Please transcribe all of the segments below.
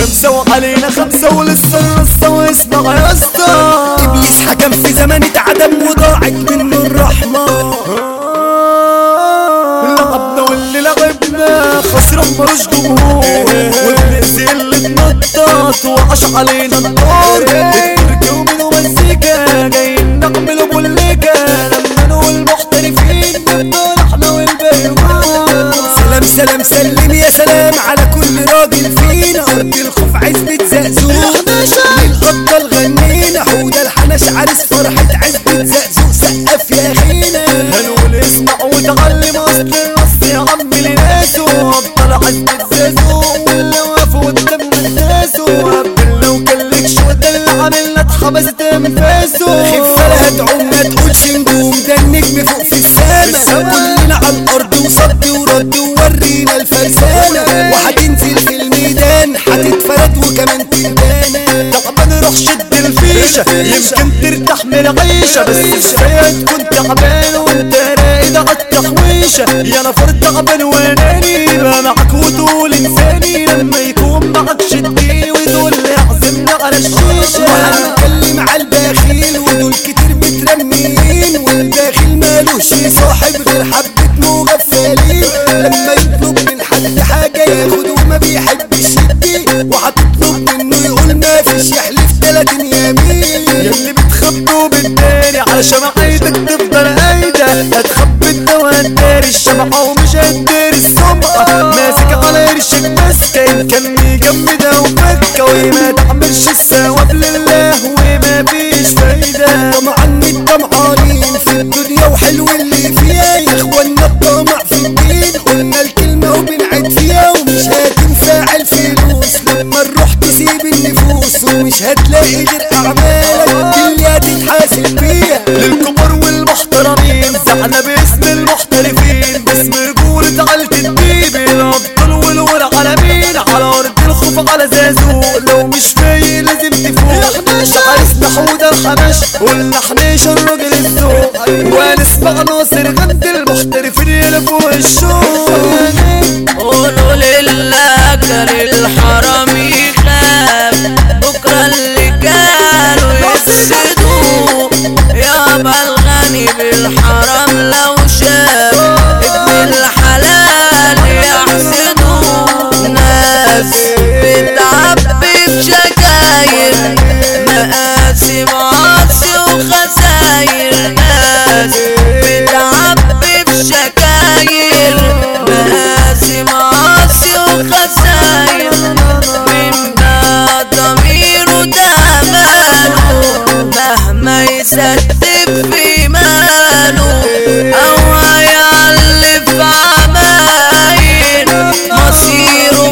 خمسة وعلينا خمسة ولسه الرصة واسمع يا اسطى ابليس حكم في زمن اتعدم وضاعت منه الرحمة لعبنا واللي لعبنا خسران ملوش جمهور والناس اللي اتنطط وعاش علينا النار التركي ومنه مزيكا جايين نعملوا بوليكا لما نقول محترفين نفضل احنا والبيوان سلام سلام سلم يا سلام على كل راجل فينا ارض الخوف عزبة زقزوق للأبطال غنينا حودة الحنش عرس فرحة عزبة زقزوق سقف يا خينا هنقول اسمع وتعلم اصل النص يا عم لناسه ابطال عزبة زازو واللي وقفوا قدام ناسه قبل لو كلك شو ده اللي عملنا اتحبست من فاسه خفة لا تعوم ما تقولش نجوم ده النجم فوق في السما كلنا على الأرض وصد ورد وورينا الفرسانة وهتنزل في الميدان هتتفرد وكمان تندانا تعبان روح شد الفيشة يمكن ترتاح من العيشة بس ازاي تكون تعبان وانت راقد على التحويشة يا نفر تعبان واناني بقى معاك وتقول انساني لما يكون معاك شدي وتقول لي اعزمنا على الشيشة وهنتكلم على البخيل ودول كتير مترميين والبخيل مالوش صاحب غير حبة مغفلين لما يطلب من حد حاجة ياخد وما بيحبش يدي وهتطلب منه يقول ما فيش يحلف تلاتين يمين ياللي بتخبوا بالداري علشان عايزك تفضل قايدة هتخبي الدوا هتداري الشمعة ومش هتداري السمعة ماسك على قرشك ماسكة إن كان مجمدة وفكة وما تعملش الثواب لله وما فيش فايدة طمعا الطمعانين في الدنيا وحلو اللي فيها يا اخوانا الطمع في الدين قلنا الكلمة وبنعد فيها ومش هتنفع الفلوس لما نروح تسيب النفوس ومش هتلاقي غير اعمالك اللي هتتحاسب بيها للكبار والمحترمين زعنا باسم المحترفين باسم رجولة عيلة الديب الأبطال والورع على مين على أرض الخوف على زازو لو مش فايق لازم تفوق عرسنا حودة الحنش قلنا حنيش الراجل الذوق ونسمع ناصر غد المحترفين يلفوا الشوق قولوا لله كان الحرام يخاف بكرة اللي كانوا يفسدوا يابا الغني بالحرام لو شاف ابن الحلال يحسدوا ناس بتعبي بشكاير مقاسي معاصي وخساير ناس بتعبي بشكاير مقاسي معاصي وخساير من ده ضميره ده ماله مهما يستف في ماله او هيعلف عماير مصيره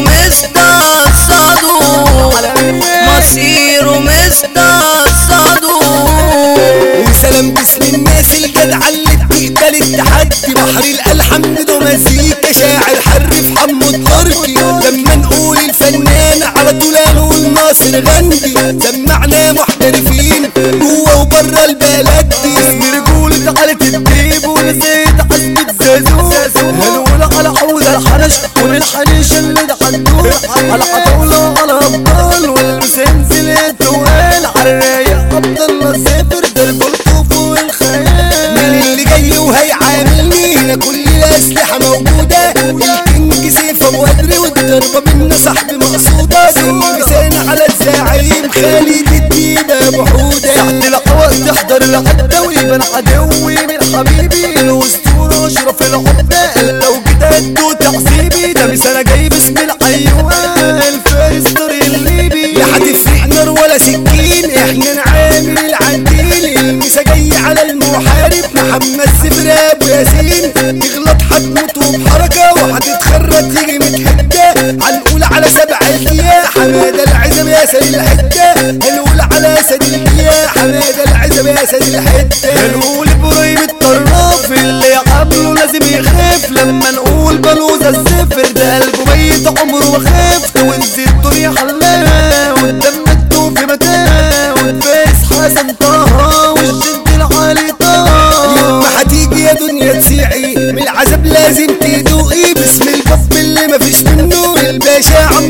مستقصده مصيره مستقصده وسلام باسم الناس الجدعة اللي بتقبل التحدي بحر الألحان بدو مزيكا شاعر حرف حمو التركي لما نقول الفنان على طول هنقول ناصر غندي سمعنا محترفين جوه وبره البلد دي اسم رجولة عيلة الديب ونسيت حسبة زازو هنقول على حوض الحنش والحنيش اللي ده حدود على عطولة وعلى أبطال والمسنسل التوال على الرايق عبد الله سافر درب الخوف والخيال مين اللي جاي وهيعاملني هنا كل الأسلحة موجودة الكينج سيف أبو قدر والضربة منا صاحبي مقصودة لسان على الزعيم خالد الديبة أبو حودة تحت العوق تحضر العدة ويبان عدوي من حبيبي الأسطورة أشرف العدة لو جيت أدو تعذيبي ده بس أنا جاي باسم الحيوان الفارس طريق الليبي لا هتفرق نار ولا سكين احنا نعامل العديل المسا جاي على المحارب محمد سفر ابو ياسين تغلط هتموت وبحركة وهتتخرج تيجي متحدة هنقول على سبع الجيا حمادة العزم يا سيد الحتة هنقول على سيد الجيا حمادة العزم يا سيد الحتة هنقول ابراهيم الطراف اللي عامله لازم يخاف لما نقول بلوزة الزفر ده قلبه ميت عمره ما خاف توينز الدنيا حلاها قدام الدوب في متاهة والفارس حسن طه والجد العالي طه يوم ما هتيجي يا دنيا تسيعي من العذاب لازم تدوقي باسم الكف اللي مفيش منه الباشا عمرو الدين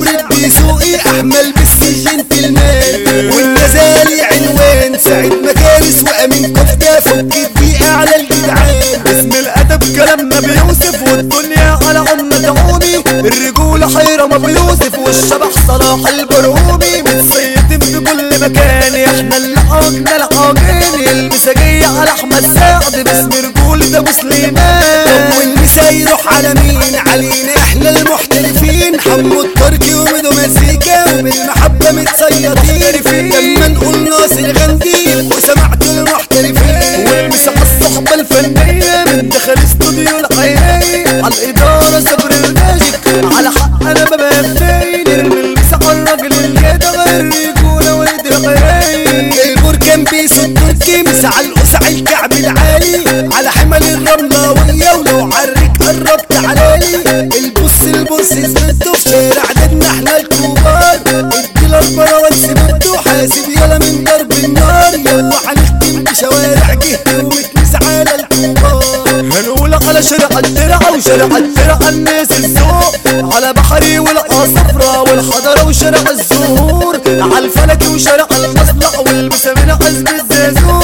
دسوقي احمل بالسجن في المال والغزالي عنوان سعيد مكارس وامين كفته فك الدقيقه على الجدعان اسم الادب كلامنا بيوسف والدنيا على عمنا تعومي الرجولة حيرة ما بيوسف والشبح صلاح البرهومي متسيدين في كل مكان احنا اللي عاقنا العاقين المساجية على احمد سعد باسم رجولة ابو سليمان والمسا يروح على مين علينا احنا المحترفين حمو التركي ومدو مزيكا وبالمحبة متصيدين لما نقول ناصر غندي وسمعت المحترفين والمسا على الصحبة الفنية من دخل استوديو العينية على الإدارة صبر الماجيك على حق أنا ببقى فين المسا على الراجل الجدع الرجولة ولد العينية البركان بيس التركي مسع القسع الكعب العالي على حمل الرملاوية ولو عرك قربت علالي البص البص زمته في شارع عددنا احنا الكبار الديلر براوان سمته حاسب يلا من ضرب النار يلا هنختم بشوارع جهتي ومتمس على الكبار هنقول على شارع الدرع وشارع الدرع الناس الذوق على بحري والعصفرة والحضرة وشارع الزهور على الفلك وشارع المصلح والمسامين حزب الزازور